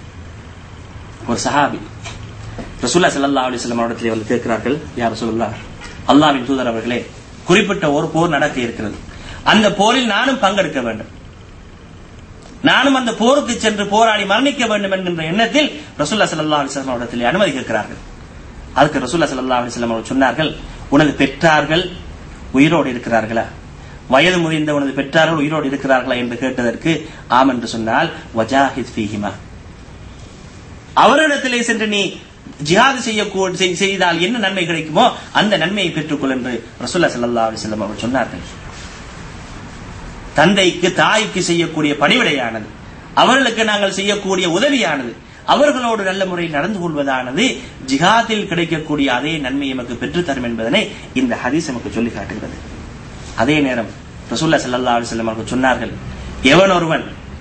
ஒரு சஹாபி ரசூல்லா ஸல்லல்லாஹு அலைஹி வஸல்லம் அவரிடத்திலே வந்து கேட்கிறார்கள் யார் ரசூலுல்லாஹ் அல்லாஹ்வின் தூதர் அவர்களே குறிப்பிட்ட ஒரு போர் நடக்க இருக்கிறது அந்த போரில் நானும் பங்கெடுக்க வேண்டும் நானும் அந்த போருக்கு சென்று போராடி மரணிக்க வேண்டும் என்கின்ற எண்ணத்தில் ரசூல்லா ஸல்லல்லாஹு அலைஹி வஸல்லம் அவரிடத்திலே அனுமதி கேட்கிறார்கள் அதுக்கு ரசூல்லா ஸல்லல்லாஹு அலைஹி வஸல்லம் அவர்கள் சொன்னார்கள் உனது பெற்றார்கள் உயிரோடு இருக்கிறார்களா வயது முதிர்ந்த உனது பெற்றார்கள் உயிரோடு இருக்கிறார்களா என்று கேட்டதற்கு ஆம் என்று சொன்னால் வஜாஹித் ஃபீஹிமா அவரிடத்திலே சென்று நீ ஜிஹாது செய்ய செய்தால் என்ன நன்மை கிடைக்குமோ அந்த நன்மையை பெற்றுக்கொள் என்று ரசூல்லா ஸல்லல்லாஹு அலைஹி வஸல்லம் அவர்கள் சொன்னார்கள் தந்தைக்கு தாய்க்கு செய்யக்கூடிய பணிவிடையானது அவர்களுக்கு நாங்கள் செய்யக்கூடிய உதவியானது அவர்களோடு நல்ல முறையில் நடந்து கொள்வதானது ஜிஹாத்தில் கிடைக்கக்கூடிய அதே நன்மை எமக்கு பெற்றுத்தரும் என்பதனை இந்த ஹதீஸ் நமக்கு சொல்லி காட்டுகிறது அதே நேரம் ரசூல்லா ஸல்லல்லாஹு அலைஹி வஸல்லம் அவர்கள் சொன்னார்கள் எவன் ஒருவன்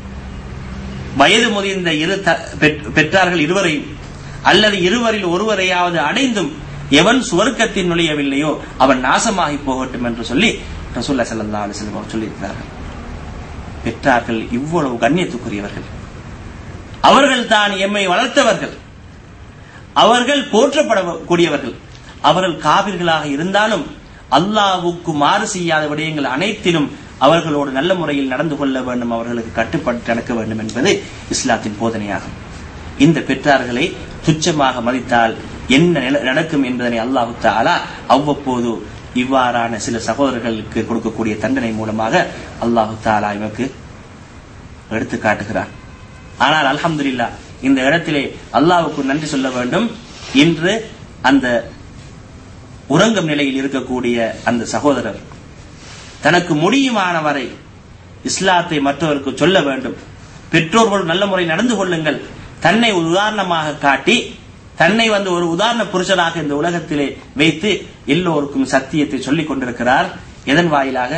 வயது முதிர்ந்த இரு த- பெற்- பெற்றார்கள் இருவரையும் அல்லது இருவரில் ஒருவரையாவது அடைந்தும் எவன் சுவர்க்கத்தில் நுழையவில்லையோ அவன் நாசமாகி போகட்டும் என்று சொல்லி ரசூல்லா ஸல்லல்லாஹு அலைஹி வஸல்லம் அவர்கள் சொல்லியிருக்கிறார்கள் பெற்றார்கள் இவ்வளவு கண்ணியத்துக்குரியவர்கள் அவர்கள் தான் எம்மை வளர்த்தவர்கள் அவர்கள் போற்றப்படக்கூடியவர்கள் அவர்கள் காவிர்களாக இருந்தாலும் அல்லாஹ்வுக்கு மாறு செய்யாத விடயங்கள் அனைத்திலும் அவர்களோடு நல்ல முறையில் நடந்து கொள்ள வேண்டும் அவர்களுக்கு கட்டுப்பட்டு நடக்க வேண்டும் என்பது இஸ்லாத்தின் போதனையாகும் இந்த பெற்றார்களை துச்சமாக மதித்தால் என்ன நில- நடக்கும் என்பதனை அல்லாஹு தாலா அவ்வப்போது இவ்வாறான சில சகோதரர்களுக்கு கொடுக்கக்கூடிய தண்டனை மூலமாக அல்லாஹு தாலா இவருக்கு எடுத்து காட்டுகிறார் ஆனால் அல்ஹம்துலில்லாஹ் இந்த இடத்திலே அல்லாஹ்வுக்கு நன்றி சொல்ல வேண்டும் இன்று அந்த உறங்கும் நிலையில் இருக்கக்கூடிய அந்த சகோதரர் தனக்கு முடியுமான வரை இஸ்லாத்தை மற்றவருக்கு சொல்ல வேண்டும் பெற்றோர்கள் நல்ல முறை நடந்து கொள்ளுங்கள் தன்னை ஒரு உதாரணமாக காட்டி தன்னை வந்து ஒரு உதாரண புருஷனாக இந்த உலகத்திலே வைத்து எல்லோருக்கும் சத்தியத்தை சொல்லிக் கொண்டிருக்கிறார் எதன் வாயிலாக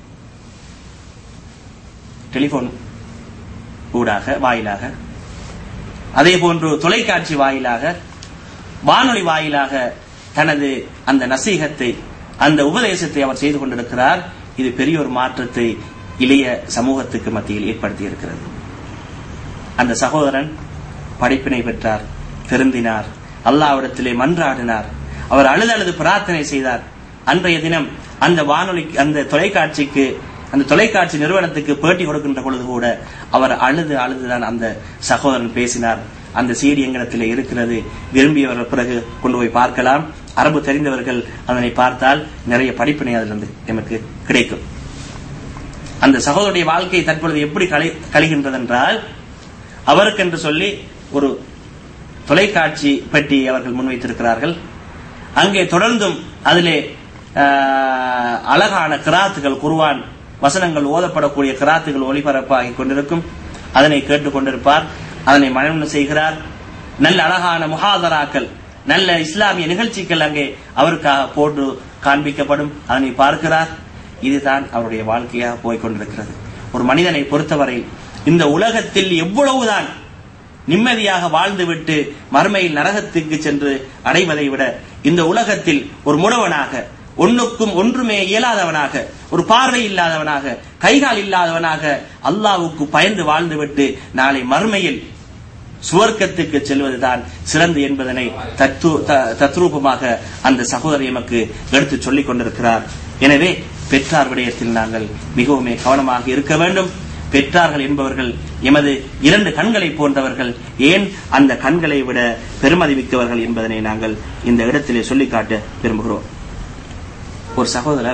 டெலிபோன் ஊடாக வாயிலாக அதே போன்று தொலைக்காட்சி வாயிலாக வானொலி வாயிலாக தனது அந்த நசீகத்தை அந்த உபதேசத்தை அவர் செய்து கொண்டிருக்கிறார் இது பெரிய ஒரு மாற்றத்தை இளைய சமூகத்துக்கு மத்தியில் ஏற்படுத்தி இருக்கிறது அந்த சகோதரன் படிப்பினை பெற்றார் திருந்தினார் அல்லாவிடத்திலே மன்றாடினார் அவர் அழுது அழுது பிரார்த்தனை செய்தார் அன்றைய தினம் அந்த வானொலி அந்த தொலைக்காட்சிக்கு அந்த தொலைக்காட்சி நிறுவனத்துக்கு பேட்டி கொடுக்கின்ற பொழுது கூட அவர் அழுது அழுதுதான் அந்த சகோதரன் பேசினார் அந்த செய்தி எங்களிடத்தில் இருக்கிறது விரும்பியவர்கள் பிறகு கொண்டு போய் பார்க்கலாம் அரபு தெரிந்தவர்கள் அதனை பார்த்தால் நிறைய படிப்பினை அதிலிருந்து நமக்கு கிடைக்கும் அந்த சகோதரருடைய வாழ்க்கை தற்பொழுது எப்படி கழி கழிகின்றது என்றால் அவருக்கு என்று சொல்லி ஒரு தொலைக்காட்சி பெட்டி அவர்கள் முன்வைத்திருக்கிறார்கள் அங்கே தொடர்ந்தும் அதிலே ஆஹ், அழகான கிராத்துகள் குர்வான் வசனங்கள் ஓதப்படக்கூடிய கிராத்துகள் ஒளிபரப்பாகி கொண்டிருக்கும் அதனை கேட்டுக் கொண்டிருப்பார் அதனை மனநம் செய்கிறார் நல்ல அழகான முஹாதராக்கள் நல்ல இஸ்லாமிய நிகழ்ச்சிகள் அங்கே அவருக்காக போட்டு காண்பிக்கப்படும் அதனை பார்க்கிறார் இதுதான் அவருடைய வாழ்க்கையாக போய்க் கொண்டிருக்கிறது ஒரு மனிதனை பொறுத்தவரை இந்த உலகத்தில் எவ்வளவுதான் நிம்மதியாக வாழ்ந்துவிட்டு மறுமையில் நரகத்துக்கு சென்று அடைவதை விட இந்த உலகத்தில் ஒரு முடவனாக ஒன்றுக்கும் ஒன்றுமே இயலாதவனாக ஒரு பார்வை இல்லாதவனாக கைகால் இல்லாதவனாக அல்லாவுக்கு பயந்து வாழ்ந்துவிட்டு நாளை மறுமையில் சுவர்க்கத்துக்கு செல்வதுதான் சிறந்து என்பதனை தத்து த- தத்ரூபமாக அந்த சகோதரி எமக்கு எடுத்து சொல்லிக் கொண்டிருக்கிறார் எனவே பெற்றார் விடயத்தில் நாங்கள் மிகவுமே கவனமாக இருக்க வேண்டும் பெற்றார்கள் என்பவர்கள் எமது இரண்டு கண்களை போன்றவர்கள் ஏன் அந்த கண்களை விட பெருமதி மிக்கவர்கள் என்பதனை நாங்கள் இந்த இடத்திலே சொல்லிக் காட்ட விரும்புகிறோம் ஒரு சகோதரர்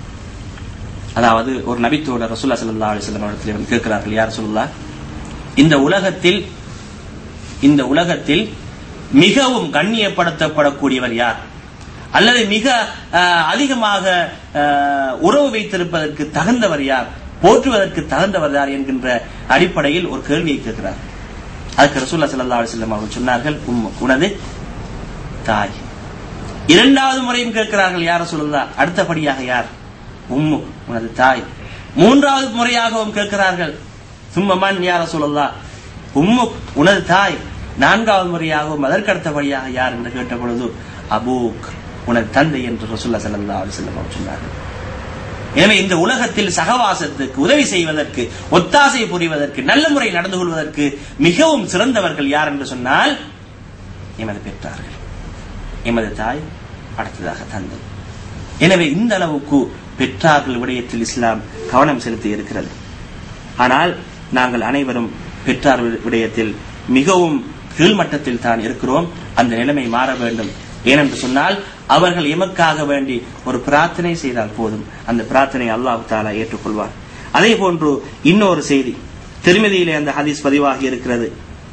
அதாவது ஒரு நபித்தோட ரசூல்லா ஸல்லல்லாஹு அலைஹி வஸல்லம் இடத்திலே வந்து கேட்கிறார்கள் யார் சொல்லா இந்த உலகத்தில் இந்த உலகத்தில் மிகவும் கண்ணியப்படுத்தப்படக்கூடியவர் யார் அல்லது மிக அஹ், அதிகமாக அஹ், உறவு வைத்திருப்பதற்கு தகுந்தவர் யார் போற்றுவதற்கு தகுந்தவர் யார் என்கின்ற அடிப்படையில் ஒரு கேள்வியை கேட்கிறார் அதுக்கு ரசூல்லா ஸல்லல்லாஹு அலைஹி வஸல்லம் அவர்கள் சொன்னார்கள் உம் உனது தாய் இரண்டாவது முறையும் கேட்கிறார்கள் யார் சொல்லலாம் அடுத்தபடியாக யார் உம்மு உனது தாய் மூன்றாவது முறையாகவும் கேட்கிறார்கள் சும்மமன் யார சொல்லலாம் உம்மு உனது தாய் நான்காவது முறையாகவும் அதற்கு அடுத்தபடியாக யார் என்று கேட்ட பொழுது அபூக் உனது தந்தை என்று ரசூல்லா ஸல்லல்லாஹு அலைஹி வஸல்லம் அவர்கள் சொன்னார்கள் எனவே இந்த உலகத்தில் சகவாசத்துக்கு உதவி செய்வதற்கு ஒத்தாசை புரிவதற்கு நல்ல முறை நடந்து கொள்வதற்கு மிகவும் சிறந்தவர்கள் யார் என்று சொன்னால் எமது பெற்றார்கள் எமது தாய் அடுத்ததாக தந்தை எனவே இந்த அளவுக்கு பெற்றார்கள் விடயத்தில் இஸ்லாம் கவனம் செலுத்தி இருக்கிறது ஆனால் நாங்கள் அனைவரும் பெற்றார் விடயத்தில் மிகவும் கீழ்மட்டத்தில் தான் இருக்கிறோம் அந்த நிலைமை மாற வேண்டும் ஏனென்று சொன்னால் அவர்கள் எமக்காக வேண்டி ஒரு பிரார்த்தனை செய்தால் போதும் அந்த பிரார்த்தனை அல்லாஹ் தாலா ஏற்றுக்கொள்வார் அதே போன்று இன்னொரு செய்தி திருமதியிலே அந்த ஹதீஸ் பதிவாகி இருக்கிறது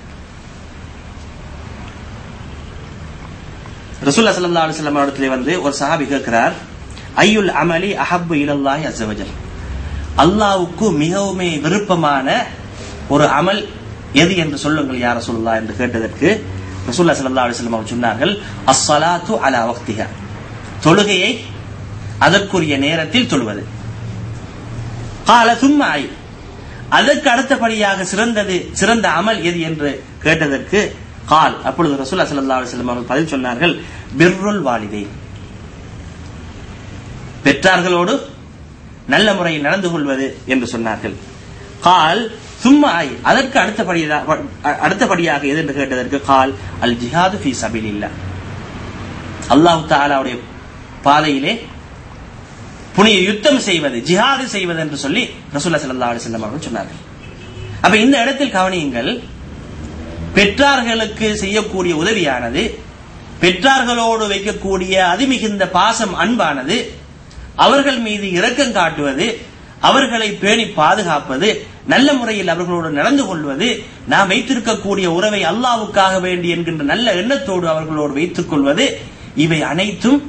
ரசூல்லா ஸல்லல்லாஹு அலைஹி வஸல்லம் இடத்திலே வந்து ஒரு சஹாபி கேட்கிறார் ஐயுல் அமலி அஹப்பு இலல்லாஹி அஸ்ஸவஜல் அல்லாஹ்வுக்கு மிகவும் விருப்பமான ஒரு அமல் எது என்று சொல்லுங்கள் யார சொல்லலா என்று கேட்டதற்கு ரசூல்லா ஸல்லல்லாஹு அலைஹி வஸல்லம் அவர்கள் சொன்னார்கள் அஸ்ஸலாத்து அலா வக்திஹா தொழுகையை அதற்குரிய நேரத்தில் தொழுவது கால சும்மா ஐ அதற்கு அடுத்தபடியாக சிறந்தது சிறந்த அமல் எது என்று கேட்டதற்கு கால் அப்பொழுது ரசூல்லா ஸல்லல்லாஹு அலைஹி வஸல்லம் அவர்கள் பதில் சொன்னார்கள் பிர்ருல் வாலிதை பெற்றார்களோடு நல்ல முறையில் நடந்து கொள்வது என்று சொன்னார்கள் கால் சும்மா ஐ அதற்கு அடுத்தபடியாக அடுத்தபடியாக எது என்று கேட்டதற்கு கால் அல் ஜிஹாது ஃபி சபிலில்லா அல்லாஹ் தாலாவுடைய பாதையிலே புனித யுத்தம் செய்வது ஜிஹாது செய்வது என்று சொல்லி ரசூல்லா ஸல்லல்லாஹு அலைஹி வஸல்லம் அவர்கள் சொன்னார்கள் அப்ப இந்த இடத்தில் கவனியுங்கள் பெற்றார்களுக்கு செய்யக்கூடிய உதவியானது பெற்றார்களோடு வைக்கக்கூடிய அதிமிகுந்த பாசம் அன்பானது அவர்கள் மீது இரக்கம் காட்டுவது அவர்களை பேணி பாதுகாப்பது நல்ல முறையில் அவர்களோடு நடந்து கொள்வது நாம் வைத்திருக்கக்கூடிய உறவை அல்லாவுக்காக வேண்டி என்கின்ற நல்ல எண்ணத்தோடு அவர்களோடு வைத்துக் கொள்வது இவை அனைத்தும்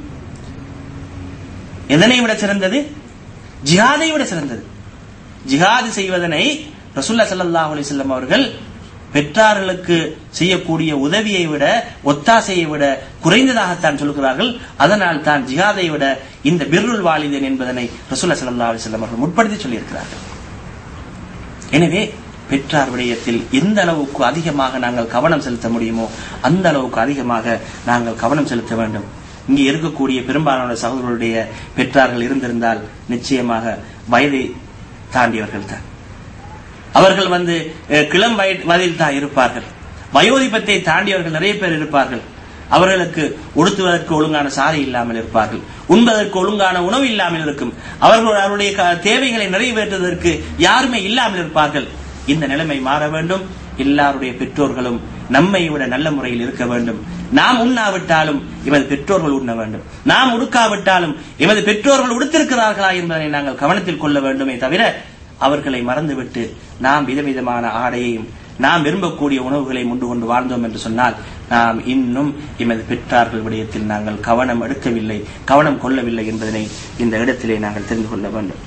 எதனை விட சிறந்தது ஜிஹாதை விட சிறந்தது ஜிஹாது செய்வதனை ரசூல்லா ஸல்லல்லாஹு அலைஹி வஸல்லம் அவர்கள் பெற்றார்களுக்கு செய்யக்கூடிய உதவியை விட ஒத்தாசையை விட குறைந்ததாகத்தான் சொல்கிறார்கள் அதனால் தான் ஜிஹாதை விட இந்த பிர்ருல் வாலிதன் என்பதனை ரசூல்லா ஸல்லல்லாஹு அலைஹி வஸல்லம் அவர்கள் முற்படுத்தி சொல்லியிருக்கிறார்கள் எனவே பெற்றார் விடயத்தில் எந்த அளவுக்கு அதிகமாக நாங்கள் கவனம் செலுத்த முடியுமோ அந்த அளவுக்கு அதிகமாக நாங்கள் கவனம் செலுத்த வேண்டும் இங்கே இருக்கக்கூடிய பெரும்பாலான சகோதரருடைய பெற்றார்கள் இருந்திருந்தால் நிச்சயமாக வயதை தாண்டியவர்கள் தான் அவர்கள் வந்து அஹ், கிளம் வய- வயதில் தான் இருப்பார்கள் வயோதிபத்தை தாண்டியவர்கள் நிறைய பேர் இருப்பார்கள் அவர்களுக்கு உடுத்துவதற்கு ஒழுங்கான சாரி இல்லாமல் இருப்பார்கள் உண்பதற்கு ஒழுங்கான உணவு இல்லாமல் இருக்கும் அவர்கள் அவருடைய க- தேவைகளை நிறைவேற்றுவதற்கு யாருமே இல்லாமல் இருப்பார்கள் இந்த நிலைமை மாற வேண்டும் எல்லாருடைய பெற்றோர்களும் நம்மை விட நல்ல முறையில் இருக்க வேண்டும் நாம் உண்ணாவிட்டாலும் எமது பெற்றோர்கள் உண்ண வேண்டும் நாம் உடுக்காவிட்டாலும் எமது பெற்றோர்கள் உடுத்திருக்கிறார்களா என்பதை நாங்கள் கவனத்தில் கொள்ள வேண்டுமே தவிர அவர்களை மறந்துவிட்டு நாம் விதவிதமான ஆடையையும் நாம் விரும்பக்கூடிய உணவுகளை உண்டு கொண்டு வாழ்ந்தோம் என்று சொன்னால் நாம் இன்னும் எமது பெற்றார்கள் விடயத்தில் நாங்கள் கவனம் எடுக்கவில்லை கவனம் கொள்ளவில்லை என்பதனை இந்த இடத்திலே நாங்கள் தெரிந்து கொள்ள வேண்டும்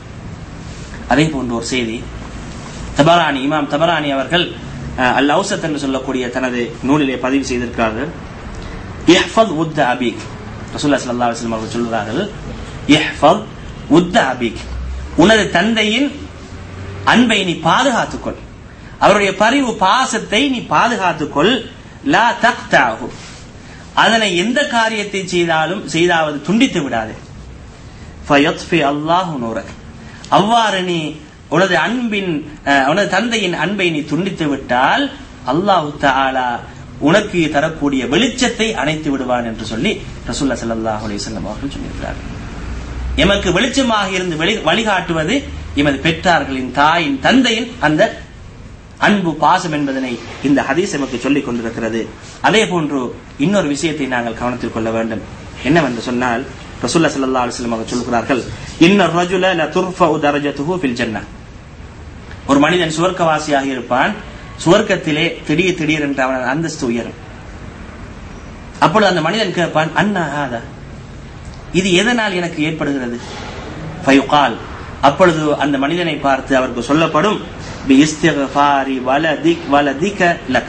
அதே போன்ற ஒரு செய்தி தபரானி இமாம் தபரானி அவர்கள் அஹ், அல் அவுசத் என்று சொல்லக்கூடிய தனது நூலிலே பதிவு செய்திருக்கிறார்கள் இஹ்ஃபத் உத்த அபீக் ரசூல்லா ஸல்லல்லாஹு அலைஹி வஸல்லம் அவர்கள் சொல்கிறார்கள் இஹ்ஃபத் உத்த அபீக் உனது தந்தையின் அன்பை நீ பாதுகாத்துக்கொள் அவருடைய பரிவு பாசத்தை நீ பாதுகாத்துக்கொள் லா தக்தாஹு அதனை எந்த காரியத்தை செய்தாலும் செய்தாவது துண்டித்து விடாதே ஃபயத்ஃபி அல்லாஹு நூரக் அவ்வாறு நீ உனது அன்பின் அஹ், உனது தந்தையின் அன்பை நீ துண்டித்து விட்டால் அல்லாஹு தஆலா உனக்கு தரக்கூடிய வெளிச்சத்தை அணைத்து விடுவான் என்று சொல்லி ரசூல்லா ஸல்லல்லாஹு அலைஹி வஸல்லம் அவர்கள் சொல்லியிருக்கிறார்கள் எமக்கு வெளிச்சமாக இருந்து வெளி- வழிகாட்டுவது எமது பெற்றார்களின் தாயின் தந்தையின் அந்த அன்பு பாசம் என்பதனை இந்த ஹதீஸ் எமக்கு சொல்லிக் கொண்டிருக்கிறது அதே போன்று இன்னொரு விஷயத்தை நாங்கள் கவனத்தில் கொள்ள வேண்டும் என்னவென்று சொன்னால் ரசூல்லா ஸல்லல்லாஹு அலைஹி வஸல்லம் அவர்கள் சொல்கிறார்கள் இன்ன ரஜுல ல துர்ஃபஉ தரஜத்துஹு ஃபில் ஜன்னah ஒரு மனிதன் சுவர்க்கவாசியாக இருப்பான் சுவர்க்கத்திலே திடீர் திடீர் என்று அவனது அந்தஸ்து உயரும் அப்பொழுது அந்த மனிதன் கேட்பான் அண்ணா ஆதா இது எதனால் எனக்கு ஏற்படுகிறது ஃபயுகால் அப்பொழுது அந்த மனிதனை பார்த்து அவருக்கு சொல்லப்படும் பி இஸ்திக்ஃபாரி வலதிக் வலதிக லக்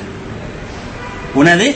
உனது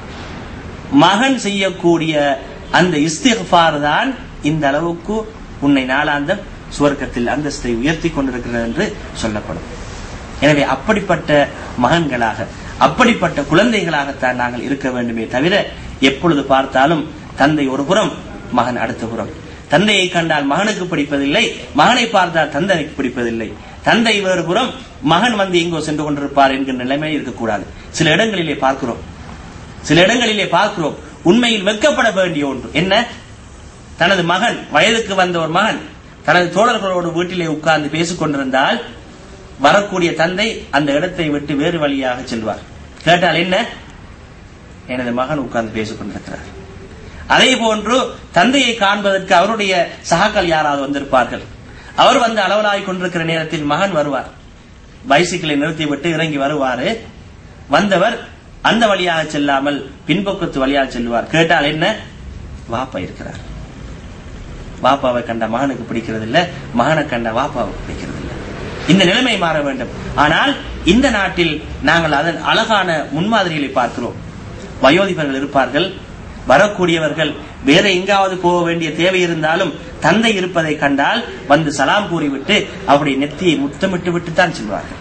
மகன் செய்யக்கூடிய அந்த இஸ்திக்ஃபார் தான் இந்த அளவுக்கு உன்னை நாளாந்தம் சுவர்க்கத்தில் அந்தஸ்தை உயர்த்தி கொண்டிருக்கிறது என்று சொல்லப்படும் எனவே அப்படிப்பட்ட மகன்களாக அப்படிப்பட்ட குழந்தைகளாகத்தான் நாங்கள் இருக்க வேண்டுமே தவிர எப்பொழுது பார்த்தாலும் தந்தை ஒரு புறம் மகன் அடுத்த புறம் தந்தையை கண்டால் மகனுக்கு பிடிப்பதில்லை மகனை பார்த்தால் தந்தைக்கு பிடிப்பதில்லை தந்தை வேறு புறம் மகன் வந்து எங்கோ சென்று கொண்டிருப்பார் என்கிற நிலைமை இருக்கக்கூடாது சில இடங்களிலே பார்க்கிறோம் சில இடங்களிலே பார்க்கிறோம் உண்மையில் வெட்கப்பட வேண்டிய ஒன்று என்ன தனது மகன் வயதுக்கு வந்த ஒரு மகன் தனது தோழர்களோடு வீட்டிலே உட்கார்ந்து பேசிக் கொண்டிருந்தால் வரக்கூடிய தந்தை அந்த இடத்தை விட்டு வேறு வழியாக செல்வார் கேட்டால் என்ன எனது மகன் உட்கார்ந்து பேசிக் கொண்டிருக்கிறார் அதே போன்று தந்தையை காண்பதற்கு அவருடைய சகாக்கள் யாராவது வந்திருப்பார்கள் அவர் வந்து அளவலாய் கொண்டிருக்கிற நேரத்தில் மகன் வருவார் பைசிக்கிளை நிறுத்திவிட்டு இறங்கி வருவாரு வந்தவர் அந்த வழியாக செல்லாமல் பின்பக்கத்து வழியாக செல்வார் கேட்டால் என்ன வாப்பா இருக்கிறார் வாப்பாவை கண்ட மகனுக்கு பிடிக்கிறது இல்ல மகனை கண்ட வாப்பாவுக்கு பிடிக்கிறது இல்ல இந்த நிலைமை மாற வேண்டும் ஆனால் இந்த நாட்டில் நாங்கள் அதன் அழகான முன்மாதிரிகளை பார்க்கிறோம் வயோதிபர்கள் இருப்பார்கள் வரக்கூடியவர்கள் வேற எங்காவது போக வேண்டிய தேவை இருந்தாலும் தந்தை இருப்பதை கண்டால் வந்து சலாம் கூறிவிட்டு அவருடைய நெத்தியை முத்தமிட்டு விட்டு தான் செல்வார்கள்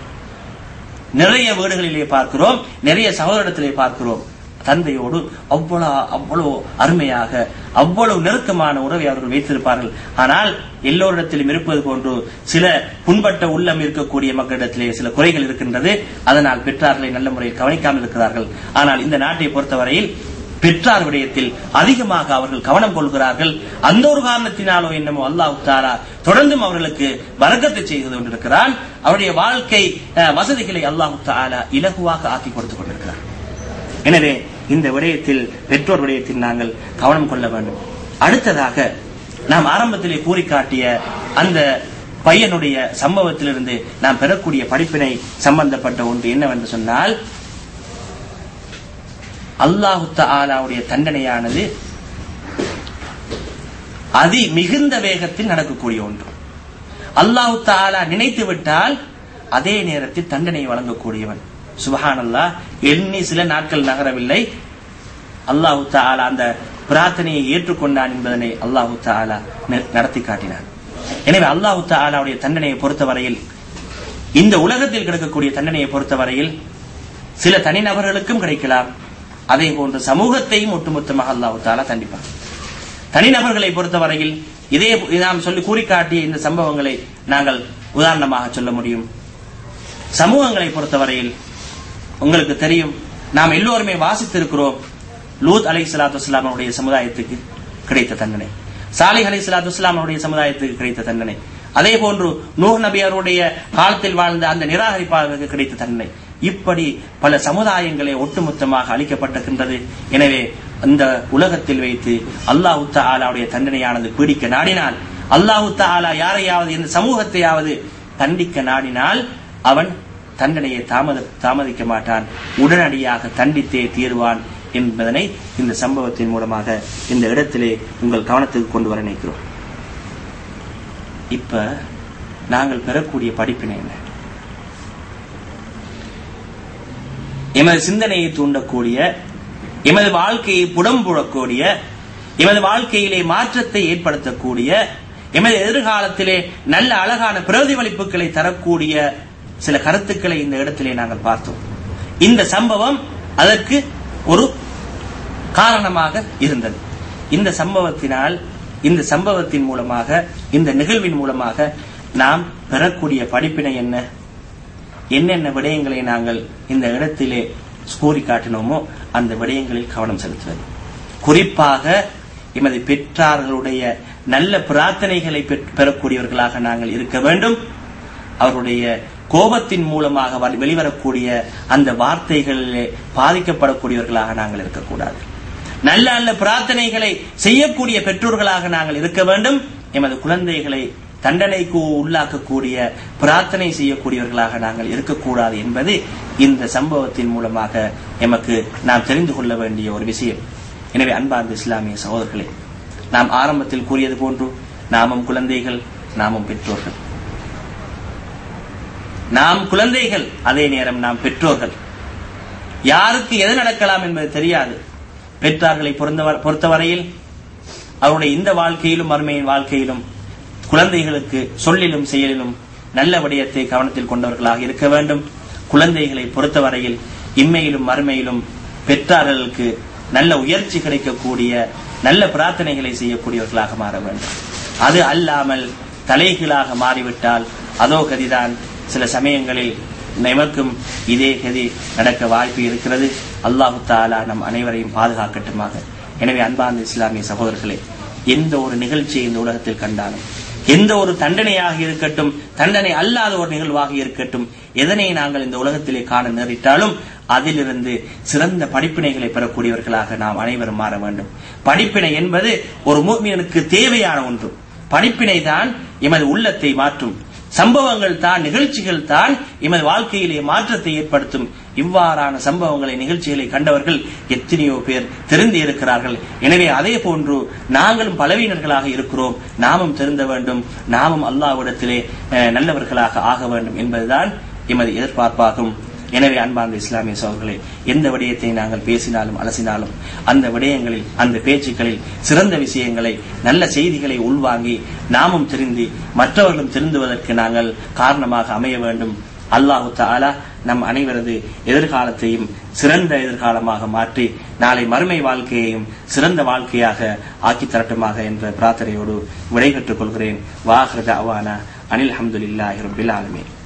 நிறைய வீடுகளிலே பார்க்கிறோம் நிறைய சகோதரத்திலே பார்க்கிறோம் தந்தையோடு அவ்வளவு அவ்வளவு அருமையாக அவ்வளவு நெருக்கமான உறவை அவர்கள் வைத்திருப்பார்கள் ஆனால் எல்லோரிடத்திலும் இருப்பது போன்று சில புண்பட்ட உள்ளம் இருக்கக்கூடிய மக்களிடத்திலே சில குறைகள் இருக்கின்றது அதனால் பெற்றார்களை நல்ல முறையில் கவனிக்காமல் இருக்கிறார்கள் ஆனால் இந்த நாட்டை பொறுத்தவரையில் பெற்றார் விடயத்தில் அதிகமாக அவர்கள் கவனம் கொள்கிறார்கள் அந்த ஒரு காரணத்தினாலோ என்னமோ அல்லாஹ் தாலா தொடர்ந்தும் அவர்களுக்கு வரக்கத்தை செய்து கொண்டிருக்கிறான் அவருடைய வாழ்க்கை அஹ், வசதிகளை அல்லாஹு தாலா இலகுவாக ஆக்கி கொடுத்துக் கொண்டிருக்கிறார் எனவே இந்த விடயத்தில் பெற்றோர் விடயத்தில் நாங்கள் கவனம் கொள்ள வேண்டும் அடுத்ததாக நாம் ஆரம்பத்திலே கூறி காட்டிய அந்த பையனுடைய சம்பவத்திலிருந்து நாம் பெறக்கூடிய படிப்பினை சம்பந்தப்பட்ட ஒன்று என்னவென்று சொன்னால் அல்லாஹு ஆலாவுடைய தண்டனையானது அதி மிகுந்த வேகத்தில் நடக்கக்கூடிய ஒன்று அல்லாஹு தாலா நினைத்து விட்டால் அதே நேரத்தில் தண்டனை வழங்கக்கூடியவன் சுபஹான் அல்லாஹ் எண்ணி சில நாட்கள் நகரவில்லை அல்லாஹு தாலா அந்த பிரார்த்தனையை ஏற்றுக்கொண்டான் என்பதனை அல்லாஹு தாலா ந- நடத்தி காட்டினான் எனவே அல்லாஹு தாலாவுடைய தண்டனையை பொறுத்தவரையில் இந்த உலகத்தில் கிடைக்கக்கூடிய தண்டனையை பொறுத்தவரையில் சில தனிநபர்களுக்கும் கிடைக்கலாம் அதே போன்று சமூகத்தையும் ஒட்டுமொத்தமாக அல்லாஹு தாலா தண்டிப்பான் தனிநபர்களை பொறுத்தவரையில் இதே நாம் சொல்லி கூறி காட்டிய இந்த சம்பவங்களை நாங்கள் உதாரணமாக சொல்ல முடியும் சமூகங்களை பொறுத்தவரையில் உங்களுக்கு தெரியும் நாம் எல்லோருமே வாசித்திருக்கிறோம் லூத் அலை சலாத்து வஸ்லாமுடைய சமுதாயத்துக்கு கிடைத்த தண்டனை சாலிஹ் அலை சலாத்து வஸ்லாமுடைய சமுதாயத்துக்கு கிடைத்த தண்டனை அதே போன்று நூஹ் நபி அவருடைய காலத்தில் வாழ்ந்த அந்த நிராகரிப்பாளருக்கு கிடைத்த தண்டனை இப்படி பல சமுதாயங்களே ஒட்டுமொத்தமாக அளிக்கப்பட்டிருக்கின்றது எனவே இந்த உலகத்தில் வைத்து அல்லாஹு தாலாவுடைய தண்டனையானது பீடிக்க நாடினால் அல்லாஹு தாலா யாரையாவது இந்த சமூகத்தையாவது தண்டிக்க நாடினால் அவன் தண்டனையை தாமத தாமதிக்க மாட்டான் உடனடியாக தண்டித்தே தீர்வான் என்பதனை இந்த சம்பவத்தின் மூலமாக இந்த இடத்திலே உங்கள் கவனத்துக்கு கொண்டு வர நினைக்கிறோம் இப்ப நாங்கள் பெறக்கூடிய படிப்பினை என்ன எமது சிந்தனையை தூண்டக்கூடிய எமது வாழ்க்கையை புடம்புழக்கூடிய எமது வாழ்க்கையிலே மாற்றத்தை ஏற்படுத்தக்கூடிய எமது எதிர்காலத்திலே நல்ல அழகான பிரதிபலிப்புகளை தரக்கூடிய சில கருத்துக்களை இந்த இடத்திலே நாங்கள் பார்த்தோம் இந்த சம்பவம் அதற்கு ஒரு காரணமாக இருந்தது இந்த சம்பவத்தினால் இந்த சம்பவத்தின் மூலமாக இந்த நிகழ்வின் மூலமாக நாம் பெறக்கூடிய படிப்பினை என்ன என்னென்ன விடயங்களை நாங்கள் இந்த இடத்திலே கூறி காட்டினோமோ அந்த விடயங்களில் கவனம் செலுத்துவது குறிப்பாக எமது பெற்றார்களுடைய நல்ல பிரார்த்தனைகளை பெறக்கூடியவர்களாக நாங்கள் இருக்க வேண்டும் அவருடைய கோபத்தின் மூலமாக வெளிவரக்கூடிய அந்த வார்த்தைகளிலே பாதிக்கப்படக்கூடியவர்களாக நாங்கள் இருக்கக்கூடாது நல்ல நல்ல பிரார்த்தனைகளை செய்யக்கூடிய பெற்றோர்களாக நாங்கள் இருக்க வேண்டும் எமது குழந்தைகளை தண்டனைக்கு உள்ளாக்கக்கூடிய பிரார்த்தனை செய்யக்கூடியவர்களாக நாங்கள் இருக்கக்கூடாது என்பது இந்த சம்பவத்தின் மூலமாக எமக்கு நாம் தெரிந்து கொள்ள வேண்டிய ஒரு விஷயம் எனவே அன்பார்ந்த இஸ்லாமிய சகோதரர்களே நாம் ஆரம்பத்தில் கூறியது போன்று நாமும் குழந்தைகள் நாமும் பெற்றோர்கள் நாம் குழந்தைகள் அதே நேரம் நாம் பெற்றோர்கள் யாருக்கு எது நடக்கலாம் என்பது தெரியாது பெற்றார்களை பொறுத்தவரையில் அவருடைய இந்த வாழ்க்கையிலும் மறுமையின் வாழ்க்கையிலும் குழந்தைகளுக்கு சொல்லிலும் செயலிலும் நல்ல விடயத்தை கவனத்தில் கொண்டவர்களாக இருக்க வேண்டும் குழந்தைகளை பொறுத்தவரையில் இம்மையிலும் மறுமையிலும் பெற்றார்களுக்கு நல்ல உயர்ச்சி கிடைக்கக்கூடிய நல்ல பிரார்த்தனைகளை செய்யக்கூடியவர்களாக மாற வேண்டும் அது அல்லாமல் தலைகீழாக மாறிவிட்டால் அதோ கதிதான் சில சமயங்களில் நமக்கும் இதே கதி நடக்க வாய்ப்பு இருக்கிறது அல்லாஹு தாலா நம் அனைவரையும் பாதுகாக்கட்டுமாக எனவே அன்பார்ந்த இஸ்லாமிய சகோதரர்களே எந்த ஒரு நிகழ்ச்சியை இந்த உலகத்தில் கண்டாலும் எந்த ஒரு தண்டனையாக இருக்கட்டும் தண்டனை அல்லாத ஒரு நிகழ்வாக இருக்கட்டும் எதனை நாங்கள் இந்த உலகத்திலே காண நேரிட்டாலும் அதிலிருந்து சிறந்த படிப்பினைகளை பெறக்கூடியவர்களாக நாம் அனைவரும் மாற வேண்டும் படிப்பினை என்பது ஒரு மூமியனுக்கு தேவையான ஒன்று படிப்பினை தான் எமது உள்ளத்தை மாற்றும் சம்பவங்கள் தான் நிகழ்ச்சிகள் தான் எமது வாழ்க்கையிலே மாற்றத்தை ஏற்படுத்தும் இவ்வாறான சம்பவங்களை நிகழ்ச்சிகளை கண்டவர்கள் எத்தனையோ பேர் தெரிந்து இருக்கிறார்கள் எனவே அதே போன்று நாங்களும் பலவீனர்களாக இருக்கிறோம் நாமும் தெரிந்த வேண்டும் நாமும் அல்லாவிடத்திலே நல்லவர்களாக ஆக வேண்டும் என்பதுதான் எமது எதிர்பார்ப்பாகும் எனவே அன்பார்ந்த இஸ்லாமிய சோழர்களே எந்த விடயத்தை நாங்கள் பேசினாலும் அலசினாலும் அந்த விடயங்களில் அந்த பேச்சுக்களில் சிறந்த விஷயங்களை நல்ல செய்திகளை உள்வாங்கி நாமும் தெரிந்து மற்றவர்களும் திருந்துவதற்கு நாங்கள் காரணமாக அமைய வேண்டும் அல்லாஹு தாலா நம் அனைவரது எதிர்காலத்தையும் சிறந்த எதிர்காலமாக மாற்றி நாளை மறுமை வாழ்க்கையையும் சிறந்த வாழ்க்கையாக ஆக்கி தரட்டுமாக என்ற பிரார்த்தனையோடு விடைபெற்றுக் கொள்கிறேன் வாஹ்ரத அவானா அனில் அஹமதுல்லாஹி ரபில் ஆலமீன்